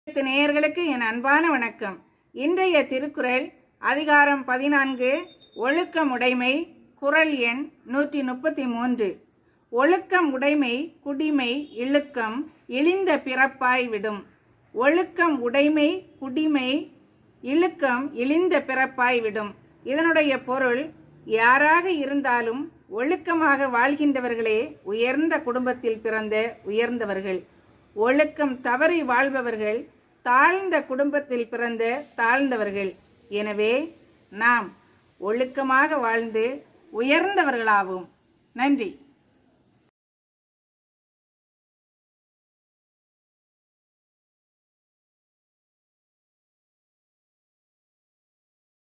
அனைத்து நேயர்களுக்கு என் அன்பான வணக்கம் இன்றைய திருக்குறள் அதிகாரம் பதினான்கு ஒழுக்கம் உடைமை குறள் எண் நூற்றி முப்பத்தி மூன்று ஒழுக்கம் உடைமை குடிமை இழுக்கம் இழிந்த பிறப்பாய் விடும் ஒழுக்கம் உடைமை குடிமை இழுக்கம் இழிந்த பிறப்பாய் விடும் இதனுடைய பொருள் யாராக இருந்தாலும் ஒழுக்கமாக வாழ்கின்றவர்களே உயர்ந்த குடும்பத்தில் பிறந்த உயர்ந்தவர்கள் ஒழுக்கம் தவறி வாழ்பவர்கள் தாழ்ந்த குடும்பத்தில் பிறந்த தாழ்ந்தவர்கள் எனவே நாம் ஒழுக்கமாக வாழ்ந்து உயர்ந்தவர்களாவோம் நன்றி